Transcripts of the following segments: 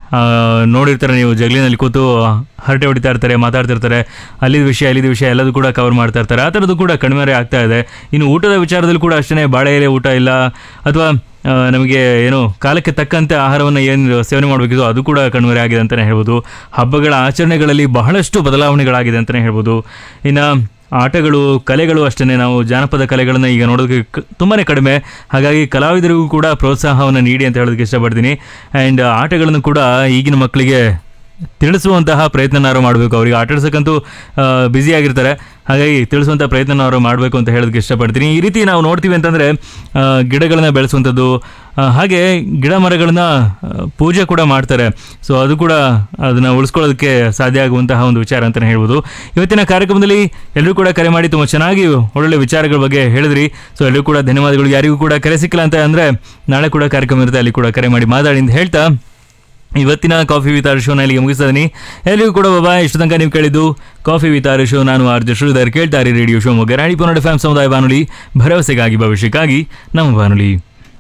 ಆ, ನೋಡಿರ್ತಾರೆ ನೀವು ಜಗಲಿನಲ್ಲಿ ಕೂತು ಹರಟೆ ಹೊಡಿತಾ ಇರ್ತಾರೆ ಮಾತಾಡ್ತಿರ್ತಾರೆ ಅಲ್ಲಿದ್ದ ವಿಷಯ ಅಲ್ಲಿದ್ದ ವಿಷಯ ಎಲ್ಲದೂ ಕೂಡ ಕವರ್ ಮಾಡ್ತಾ ಇರ್ತಾರೆ ಆ ಥರದ್ದು ಕೂಡ ಕಡಿಮೆ ಆಗ್ತಾ ಇದೆ ಇನ್ನು ಊಟದ ವಿಚಾರದಲ್ಲಿ ಕೂಡ ಅಷ್ಟೇ ಬಾಳೆ ಎಲೆ ಊಟ ಇಲ್ಲ ಅಥವಾ ಆ, ನಮಗೆ ಏನು ಕಾಲಕ್ಕೆ ತಕ್ಕಂತೆ ಆಹಾರವನ್ನು ಏನು ಸೇವನೆ ಮಾಡಬೇಕಿದೋ ಅದು ಕೂಡ ಕಣ್ಮರೆ ಆಗಿದೆ ಅಂತಲೇ ಹೇಳ್ಬೋದು ಹಬ್ಬಗಳ ಆಚರಣೆಗಳಲ್ಲಿ ಬಹಳಷ್ಟು ಬದಲಾವಣೆಗಳಾಗಿದೆ ಅಂತಲೇ ಹೇಳ್ಬೋದು ಇನ್ನು ಆಟಗಳು ಕಲೆಗಳು ಅಷ್ಟೇ ನಾವು ಜಾನಪದ ಕಲೆಗಳನ್ನು ಈಗ ನೋಡೋದಕ್ಕೆ ಕ- ತುಂಬಾನೇ ಕಡಿಮೆ ಹಾಗಾಗಿ ಕಲಾವಿದರಿಗೂ ಕೂಡ ಪ್ರೋತ್ಸಾಹವನ್ನು ನೀಡಿ ಅಂತ ಹೇಳೋದಕ್ಕೆ ಇಷ್ಟಪಡ್ತೀನಿ ಆ್ಯಂಡ್ ಆಟಗಳನ್ನು ಕೂಡ ಈಗಿನ ಮಕ್ಕಳಿಗೆ ತಿಳಿಸುವಂತಹ ಪ್ರಯತ್ನನಾರು ಮಾಡಬೇಕು ಅವರಿಗೆ ಆಟಾಡ್ಸಕ್ಕಂತೂ ಬ್ಯುಸಿ ಆಗಿರ್ತಾರೆ ಹಾಗಾಗಿ ತಿಳಿಸುವಂಥ ಪ್ರಯತ್ನನಾರು ಮಾಡಬೇಕು ಅಂತ ಹೇಳೋದಕ್ಕೆ ಇಷ್ಟಪಡ್ತೀನಿ ಈ ರೀತಿ ನಾವು ನೋಡ್ತೀವಿ ಅಂತಂದರೆ ಗಿಡಗಳನ್ನ ಬೆಳೆಸುವಂಥದ್ದು ಆ, ಹಾಗೆ ಗಿಡ ಮರಗಳನ್ನ ಆ, ಪೂಜೆ ಕೂಡ ಮಾಡ್ತಾರೆ ಸೊ ಅದು ಕೂಡ ಅದನ್ನು ಉಳಿಸ್ಕೊಳ್ಳೋದಕ್ಕೆ ಸಾಧ್ಯ ಆಗುವಂತಹ ಒಂದು ವಿಚಾರ ಅಂತಲೇ ಹೇಳ್ಬೋದು ಇವತ್ತಿನ ಕಾರ್ಯಕ್ರಮದಲ್ಲಿ ಎಲ್ಲರೂ ಕೂಡ ಕರೆ ಮಾಡಿ ತುಂಬ ಚೆನ್ನಾಗಿ ಒಳ್ಳೊಳ್ಳೆ ವಿಚಾರಗಳ ಬಗ್ಗೆ ಹೇಳಿದ್ರಿ ಸೊ ಎಲ್ಲರೂ ಕೂಡ ಧನ್ಯವಾದಗಳು ಯಾರಿಗೂ ಕೂಡ ಕರೆ ಸಿಕ್ಕಿಲ್ಲ ಅಂತ ಅಂದರೆ ನಾಳೆ ಕೂಡ ಕಾರ್ಯಕ್ರಮ ಇರುತ್ತೆ ಅಲ್ಲಿ ಕೂಡ ಕರೆ ಮಾಡಿ ಮಾತಾಡಿ ಅಂತ ಹೇಳ್ತಾ ಇವತ್ತಿನ ಕಾಫಿ ವಿತ್ ಆರ್ ಶೋನ ಇಲ್ಲಿಗೆ ಮುಗಿಸ್ತಾ ಇದೀನಿ ಎಲ್ಲರಿಗೂ ಕೂಡ ಬಾಬಾ ಇಷ್ಟು ತನಕ ನೀವು ಕೇಳಿದ್ದು ಕಾಫಿ ವಿತ್ ಆರ್ ಶೋ ನಾನು ಆರ್ಜ ಶ್ರೀಧರ್ ಕೇಳ್ತಾರೆ ರೇಡಿಯೋ ಶಿವಮೊಗ್ಗ ರಾಣಿ ಪುನಡ್ ಫ್ಯಾಮ್ ಸಮುದಾಯ ಬಾನುಲಿ ಭರವಸೆಗಾಗಿ ಭವಿಷ್ಯಕ್ಕಾಗಿ ನಮ್ಮ ಬಾನುಲಿ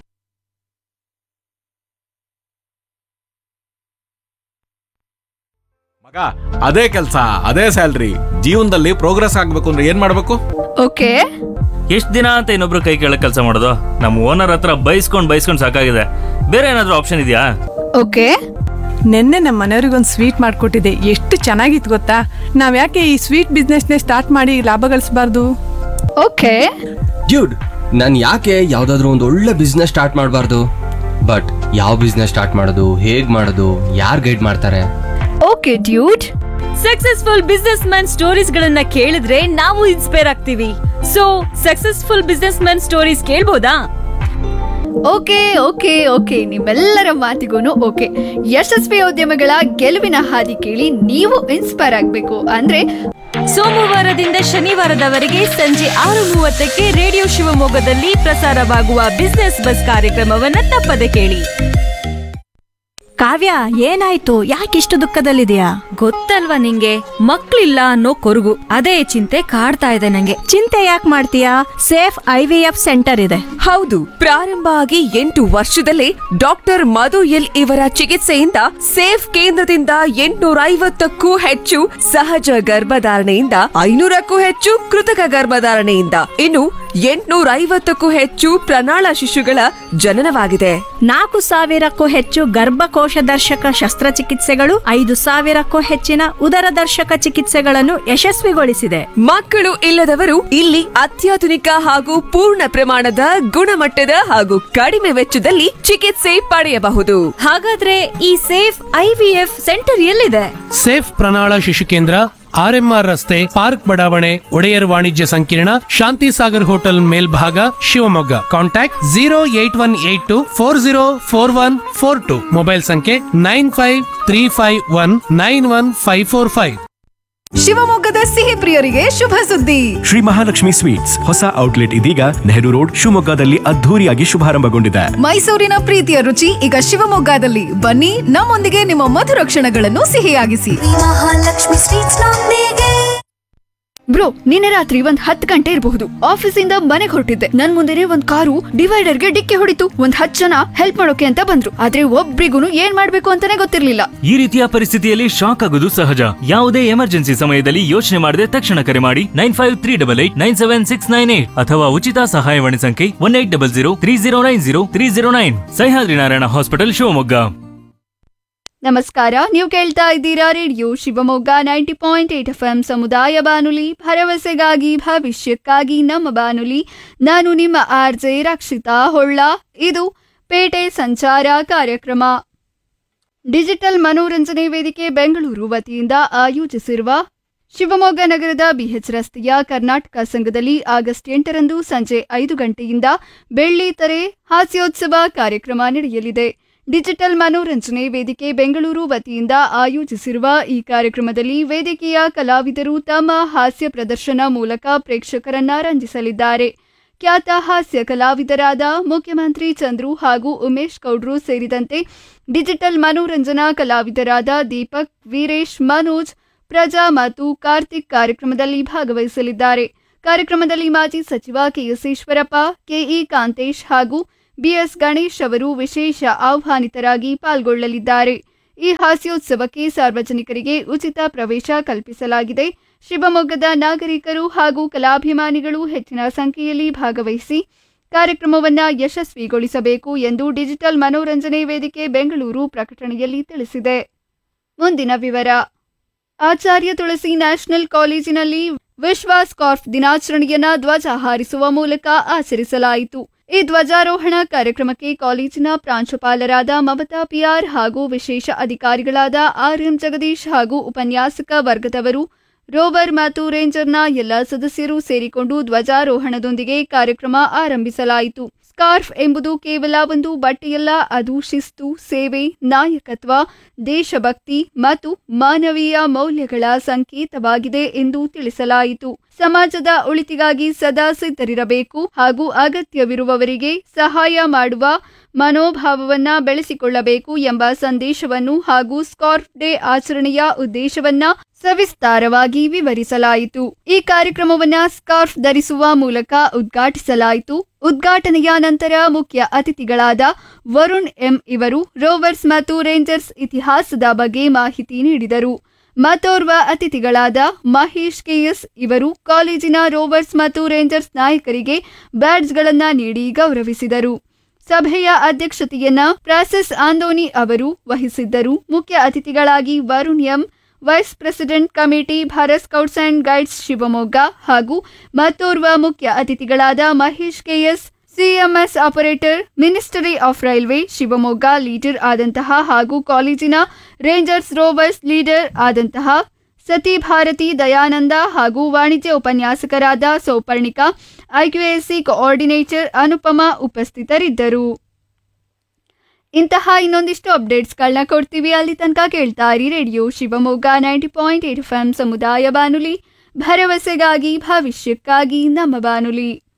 ಮಗ ಅದೇ ಕೆಲಸ ಅದೇ ಸ್ಯಾಲ್ರಿ ಜೀವನದಲ್ಲಿ ಪ್ರೋಗ್ರೆಸ್ ಆಗ್ಬೇಕು ಅಂದ್ರೆ ಏನ್ ಮಾಡ್ಬೇಕು ಓಕೆ ಎಷ್ಟು ದಿನ ಅಂತ ಇನ್ನೊಬ್ರು ಕೈ ಕೆಳಗೆ ಕೆಲಸ ಮಾಡೋದು ನಮ್ಮ ಓನರ್ ಹತ್ರ ಬೈಸ್ಕೊಂಡು ಬೈಸ್ಕೊಂಡು ಸಾಕಾಗಿದೆ ಬೇರೆ ಏನಾದರೂ ಆಪ್ಷನ್ ಇದೆಯಾ ಓಕೆ ನಿನ್ನೆ ನಮ್ಮ ಮನೆಯವ್ರಿಗೊಂದು ಸ್ವೀಟ್ ಮಾಡಿಕೊಟ್ಟಿದ್ದೆ ಎಷ್ಟು ಚೆನ್ನಾಗಿತ್ತು ಗೊತ್ತಾ ನಾವು ಯಾಕೆ ಈ ಸ್ವೀಟ್ ಬಿಸ್ನೆಸ್ನೇ ಸ್ಟಾರ್ಟ್ ಮಾಡಿ ಲಾಭ ಗಳಿಸಬಾರ್ದು ಓಕೆ ಡ್ಯೂಡ್ ನಾನು ಯಾಕೆ ಯಾವ್ದಾದ್ರು ಒಂದು ಒಳ್ಳೆ ಬಿಸ್ನೆಸ್ ಸ್ಟಾರ್ಟ್ ಮಾಡಬಾರ್ದು ಬಟ್ ಯಾವ ಬಿಸ್ನೆಸ್ ಸ್ಟಾರ್ಟ್ ಮಾಡೋದು ಹೇಗ್ ಮಾಡೋದು ಯಾರು ಗೈಡ್ ಮಾಡ್ತಾರೆ okay dude successful businessman stories ಗಳನ್ನ ಕೇಳಿದ್ರೆ ನಾವು ಇನ್ಸ್ಪೈರ್ ಆಗ್ತೀವಿ so successful businessman stories ಕೇಳ್ಬೋದಾ ಓಕೆ ಓಕೆ ಓಕೆ ನಿಮ್ಮೆಲ್ಲರ ಮಾತಿಗೂ ಓಕೆ ಯಶಸ್ವಿ ಉದ್ಯಮಗಳ ಗೆಲುವಿನ ಹಾದಿ ಕೇಳಿ ನೀವು ಇನ್ಸ್ಪೈರ್ ಆಗಬೇಕು ಅಂದ್ರೆ ಸೋಮವಾರದಿಂದ ಶನಿವಾರದವರೆಗೆ ಸಂಜೆ ಆರು ಮೂವತ್ತಕ್ಕೆ ರೇಡಿಯೋ ಶಿವಮೊಗ್ಗದಲ್ಲಿ ಪ್ರಸಾರವಾಗುವ ಬಿಸ್ನೆಸ್ ಬಸ್ ಕಾರ್ಯಕ್ರಮವನ್ನ ತಪ್ಪದೆ ಕೇಳಿ ಕಾವ್ಯ ಏನಾಯ್ತು ಯಾಕಿಷ್ಟು ದುಃಖದಲ್ಲಿದೆಯಾ ಗೊತ್ತಲ್ವಾ ನಿಂಗೆ ಮಕ್ಳಿಲ್ಲ ಅನ್ನೋ ಕೊರಗು ಅದೇ ಚಿಂತೆ ಕಾಡ್ತಾ ಇದೆ ನಂಗೆ ಚಿಂತೆ ಯಾಕೆ ಮಾಡ್ತೀಯಾ safe I V F centre ಇದೆ ಹೌದು ಪ್ರಾರಂಭ ಆಗಿ ಎಂಟು ವರ್ಷದಲ್ಲೇ ಡಾಕ್ಟರ್ ಮಧು ಎಲ್ ಇವರ ಚಿಕಿತ್ಸೆಯಿಂದ ಸೇಫ್ ಕೇಂದ್ರದಿಂದ ಎಂಟುನೂರ ಐವತ್ತಕ್ಕೂ ಹೆಚ್ಚು ಸಹಜ ಗರ್ಭಧಾರಣೆಯಿಂದ ಐನೂರಕ್ಕೂ ಹೆಚ್ಚು ಕೃತಕ ಗರ್ಭಧಾರಣೆಯಿಂದ ಇನ್ನು ಎಂಟುನೂರ ಐವತ್ತಕ್ಕೂ ಹೆಚ್ಚು ಪ್ರಣಾಳ ಶಿಶುಗಳ ಜನನವಾಗಿದೆ ನಾಲ್ಕು ಸಾವಿರಕ್ಕೂ ಹೆಚ್ಚು ಗರ್ಭಕೋಶ ದರ್ಶಕ ಶಸ್ತ್ರಚಿಕಿತ್ಸೆಗಳು ಐದು ಸಾವಿರಕ್ಕೂ ಹೆಚ್ಚಿನ ಉದರ ದರ್ಶಕ ಚಿಕಿತ್ಸೆಗಳನ್ನು ಯಶಸ್ವಿಗೊಳಿಸಿದೆ ಮಕ್ಕಳು ಇಲ್ಲದವರು ಇಲ್ಲಿ ಅತ್ಯಾಧುನಿಕ ಹಾಗೂ ಪೂರ್ಣ ಪ್ರಮಾಣದ ಗುಣಮಟ್ಟದ ಹಾಗೂ ಕಡಿಮೆ ವೆಚ್ಚದಲ್ಲಿ ಚಿಕಿತ್ಸೆ ಪಡೆಯಬಹುದು ಹಾಗಾದ್ರೆ ಈ ಸೇಫ್ ಐವಿಎಫ್ ಸೆಂಟರ್ ಎಲ್ಲಿದೆ ಸೇಫ್ ಪ್ರಣಾಳ ಶಿಶು ಕೇಂದ್ರ ಆರ್ಎಂಆರ್ ರಸ್ತೆ ಪಾರ್ಕ್ ಬಡಾವಣೆ ಒಡೆಯರ್ ವಾಣಿಜ್ಯ ಸಂಕೀರ್ಣ ಶಾಂತಿ ಸಾಗರ್ ಹೋಟೆಲ್ ಮೇಲ್ಭಾಗ Shivamogga contact zero eight one eight two four zero four one four two mobile ಸಂಖ್ಯೆ nine five three five one nine one five four five ಶಿವಮೊಗ್ಗದ ಸಿಹಿ ಪ್ರಿಯರಿಗೆ ಶುಭ ಸುದ್ದಿ ಶ್ರೀ ಮಹಾಲಕ್ಷ್ಮಿ ಸ್ವೀಟ್ಸ್ ಹೊಸ ಔಟ್ಲೆಟ್ ಇದೀಗ ನೆಹರು ರೋಡ್ ಶಿವಮೊಗ್ಗದಲ್ಲಿ ಅದ್ಧೂರಿಯಾಗಿ ಶುಭಾರಂಭಗೊಂಡಿದೆ ಮೈಸೂರಿನ ಪ್ರೀತಿಯ ರುಚಿ ಈಗ ಶಿವಮೊಗ್ಗದಲ್ಲಿ ಬನ್ನಿ ನಮ್ಮೊಂದಿಗೆ ನಿಮ್ಮ ಮಧುರ ಕ್ಷಣಗಳನ್ನು ಸಿಹಿಯಾಗಿಸಿ ಬ್ರೋ ನಿನ್ನೆ ರಾತ್ರಿ ಒಂದ್ ಹತ್ತು ಗಂಟೆ ಇರಬಹುದು ಆಫೀಸಿಂದ ಮನೆಗೆ ಹೊರಟಿದ್ದೆ ನನ್ ಮುಂದೆನೆ ಒಂದ್ ಕಾರು ಡಿವೈಡರ್ಗೆ ಡಿಕ್ಕಿ ಹೊಡಿತು ಒಂದ್ ಹತ್ತು ಜನ ಹೆಲ್ಪ್ ಮಾಡೋಕೆ ಅಂತ ಬಂದ್ರು ಆದ್ರೆ ಒಬ್ರಿಗೂ ಏನ್ ಮಾಡ್ಬೇಕು ಅಂತಾನೆ ಗೊತ್ತಿರ್ಲಿಲ್ಲ ಈ ರೀತಿಯ ಪರಿಸ್ಥಿತಿಯಲ್ಲಿ ಶಾಕ್ ಆಗೋದು ಸಹಜ ಯಾವುದೇ ಎಮರ್ಜೆನ್ಸಿ ಸಮಯದಲ್ಲಿ ಯೋಚನೆ ಮಾಡದೆ ತಕ್ಷಣ ಕರೆ ಮಾಡಿ nine five three double eight nine seven six nine eight ಅಥವಾ ಉಚಿತ ಸಹಾಯವಾಣಿ ಸಂಖ್ಯೆ one eight double zero three zero nine zero three zero nine Sahyadri Narayana hospital Shivamogga ನಮಸ್ಕಾರ ನೀವು ಕೇಳ್ತಾ ಇದ್ದೀರಾ radio Shivamogga ninety point eight F M ಸಮುದಾಯ ಬಾನುಲಿ ಭರವಸೆಗಾಗಿ ಭವಿಷ್ಯಕ್ಕಾಗಿ ನಮ್ಮ ಬಾನುಲಿ ನಾನು ನಿಮ್ಮ ಆರ್ ಜೆ ರಕ್ಷಿತಾ ಹೊಳ್ಳ ಇದು ಪೇಟೆ ಸಂಚಾರ ಕಾರ್ಯಕ್ರಮ ಡಿಜಿಟಲ್ ಮನೋರಂಜನೆ ವೇದಿಕೆ ಬೆಂಗಳೂರು ವತಿಯಿಂದ ಆಯೋಜಿಸಿರುವ ಶಿವಮೊಗ್ಗ ನಗರದ ಬಿಎಚ್ ರಸ್ತೆಯ ಕರ್ನಾಟಕ ಸಂಘದಲ್ಲಿ ಆಗಸ್ಟ್ ಎಂಟರಂದು ಸಂಜೆ ಐದು ಗಂಟೆಯಿಂದ ಬೆಳ್ಳಿ ತೆರೆ ಹಾಸ್ಯೋತ್ಸವ ಕಾರ್ಯಕ್ರಮ ನಡೆಯಲಿದೆ ಡಿಜಿಟಲ್ ಮನೋರಂಜನೆ ವೇದಿಕೆ ಬೆಂಗಳೂರು ವತಿಯಿಂದ ಆಯೋಜಿಸಿರುವ ಈ ಕಾರ್ಯಕ್ರಮದಲ್ಲಿ ವೇದಿಕೆಯ ಕಲಾವಿದರು ತಮ್ಮ ಹಾಸ್ಯ ಪ್ರದರ್ಶನ ಮೂಲಕ ಪ್ರೇಕ್ಷಕರನ್ನ ರಂಜಿಸಲಿದ್ದಾರೆ ಖ್ಯಾತ ಹಾಸ್ಯ ಕಲಾವಿದರಾದ ಮುಖ್ಯಮಂತ್ರಿ ಚಂದ್ರು ಹಾಗೂ ಉಮೇಶ್ ಗೌಡ್ರು ಸೇರಿದಂತೆ ಡಿಜಿಟಲ್ ಮನೋರಂಜನಾ ಕಲಾವಿದರಾದ ದೀಪಕ್ ವೀರೇಶ್ ಮನೋಜ್ ಪ್ರಜಾ ಮತ್ತು ಕಾರ್ತಿಕ್ ಕಾರ್ಯಕ್ರಮದಲ್ಲಿ ಭಾಗವಹಿಸಲಿದ್ದಾರೆ ಕಾರ್ಯಕ್ರಮದಲ್ಲಿ ಮಾಜಿ ಸಚಿವ ಕೆಎಸ್ ಈಶ್ವರಪ್ಪ ಕೆಇ ಕಾಂತೇಶ್ ಹಾಗೂ ಬಿಎಸ್ ಗಣೇಶ್ ಅವರು ವಿಶೇಷ ಆಹ್ವಾನಿತರಾಗಿ ಪಾಲ್ಗೊಳ್ಳಲಿದ್ದಾರೆ ಈ ಹಾಸ್ಯೋತ್ಸವಕ್ಕೆ ಸಾರ್ವಜನಿಕರಿಗೆ ಉಚಿತ ಪ್ರವೇಶ ಕಲ್ಪಿಸಲಾಗಿದೆ ಶಿವಮೊಗ್ಗದ ನಾಗರಿಕರು ಹಾಗೂ ಕಲಾಭಿಮಾನಿಗಳು ಹೆಚ್ಚಿನ ಸಂಖ್ಯೆಯಲ್ಲಿ ಭಾಗವಹಿಸಿ ಕಾರ್ಯಕ್ರಮವನ್ನು ಯಶಸ್ವಿಗೊಳಿಸಬೇಕು ಎಂದು ಡಿಜಿಟಲ್ ಮನೋರಂಜನೆ ವೇದಿಕೆ ಬೆಂಗಳೂರು ಪ್ರಕಟಣೆಯಲ್ಲಿ ತಿಳಿಸಿದೆ ಮುಂದಿನ ವಿವರ ಆಚಾರ್ಯ ತುಳಸಿ ನ್ಯಾಷನಲ್ ಕಾಲೇಜಿನಲ್ಲಿ ವಿಶ್ವ ಸ್ಕಾರ್ಫ್ ದಿನಾಚರಣೆಯನ್ನ ಧ್ವಜ ಹಾರಿಸುವ ಮೂಲಕ ಆಚರಿಸಲಾಯಿತು ಈ ಧ್ವಜಾರೋಹಣ ಕಾರ್ಯಕ್ರಮಕ್ಕೆ ಕಾಲೇಜಿನ ಪ್ರಾಂಶುಪಾಲರಾದ ಮಮತಾ ಪಿಆರ್ ಹಾಗೂ ವಿಶೇಷ ಅಧಿಕಾರಿಗಳಾದ ಆರ್ ಎಂ ಜಗದೀಶ್ ಹಾಗೂ ಉಪನ್ಯಾಸಕ ವರ್ಗದವರು ರೋವರ್ ಮತ್ತು ರೇಂಜರ್ನ ಎಲ್ಲ ಸದಸ್ಯರು ಸೇರಿಕೊಂಡು ಧ್ವಜಾರೋಹಣದೊಂದಿಗೆ ಕಾರ್ಯಕ್ರಮ ಆರಂಭಿಸಲಾಯಿತು ಸ್ಕಾರ್ಫ್ ಎಂಬುದು ಕೇವಲ ಒಂದು ಬಟ್ಟೆಯಲ್ಲ ಅದು ಶಿಸ್ತು ಸೇವೆ ನಾಯಕತ್ವ ದೇಶಭಕ್ತಿ ಮತ್ತು ಮಾನವೀಯ ಮೌಲ್ಯಗಳ ಸಂಕೇತವಾಗಿದೆ ಎಂದು ತಿಳಿಸಲಾಯಿತು ಸಮಾಜದ ಉಳಿತಿಗಾಗಿ ಸದಾ ಸಿದ್ಧರಿರಬೇಕು ಹಾಗೂ ಅಗತ್ಯವಿರುವವರಿಗೆ ಸಹಾಯ ಮಾಡುವ ಮನೋಭಾವವನ್ನ ಬೆಳೆಸಿಕೊಳ್ಳಬೇಕು ಎಂಬ ಸಂದೇಶವನ್ನು ಹಾಗೂ ಸ್ಕಾರ್ಫ್ ಡೇ ಆಚರಣೆಯ ಉದ್ದೇಶವನ್ನ ಸವಿಸ್ತಾರವಾಗಿ ವಿವರಿಸಲಾಯಿತು ಈ ಕಾರ್ಯಕ್ರಮವನ್ನ ಸ್ಕಾರ್ಫ್ ಧರಿಸುವ ಮೂಲಕ ಉದ್ಘಾಟಿಸಲಾಯಿತು ಉದ್ಘಾಟನೆಯ ನಂತರ ಮುಖ್ಯ ಅತಿಥಿಗಳಾದ ವರುಣ್ ಎಂ ಇವರು ರೋವರ್ಸ್ ಮತ್ತು ರೇಂಜರ್ಸ್ ಇತಿಹಾಸದ ಬಗ್ಗೆ ಮಾಹಿತಿ ನೀಡಿದರು ಮತ್ತೋರ್ವ ಅತಿಥಿಗಳಾದ ಮಹೇಶ್ ಕೆಎಸ್ ಇವರು ಕಾಲೇಜಿನ ರೋವರ್ಸ್ ಮತ್ತು ರೇಂಜರ್ಸ್ ನಾಯಕರಿಗೆ ಬ್ಯಾಡ್ಜ್ಗಳನ್ನ ನೀಡಿ ಗೌರವಿಸಿದರು ಸಭೆಯ ಅಧ್ಯಕ್ಷತೆಯನ್ನ ಪ್ರಾಸೆಸ್ ಆಂದೋನಿ ಅವರು ವಹಿಸಿದ್ದರು ಮುಖ್ಯ ಅತಿಥಿಗಳಾಗಿ Varun M vice president committee Bharat scouts and guides Shivamogga ಹಾಗೂ ಮತ್ತೋರ್ವ ಮುಖ್ಯ ಅತಿಥಿಗಳಾದ Mahesh KS CMS operator ministry of railway Shivamogga leader ಆದಂತಹ ಹಾಗೂ ಕಾಲೇಜಿನ ರೇಂಜರ್ಸ್ ರೋವರ್ಸ್ ಲೀಡರ್ ಆದಂತಹ ಸತಿ ಭಾರತಿ ದಯಾನಂದ ಹಾಗೂ ವಾಣಿಜ್ಯ ಉಪನ್ಯಾಸಕರಾದ ಸೌಪರ್ಣಿಕಾ ಐಕ್ಯುಎಸ್ಸಿ ಕೋಆರ್ಡಿನೇಟರ್ ಅನುಪಮಾ ಉಪಸ್ಥಿತರಿದ್ದರು ಇಂತಹ ಇನ್ನೊಂದಿಷ್ಟು ಅಪ್ಡೇಟ್ಸ್ಗಳನ್ನ ಕೊಡ್ತೀವಿ ಅಲ್ಲಿ ತನಕ ಕೇಳ್ತಾ ಇರಿ radio Shivamogga ninety point eight F M ಸಮುದಾಯ ಬಾನುಲಿ ಭರವಸೆಗಾಗಿ ಭವಿಷ್ಯಕ್ಕಾಗಿ ನಮ್ಮ ಬಾನುಲಿ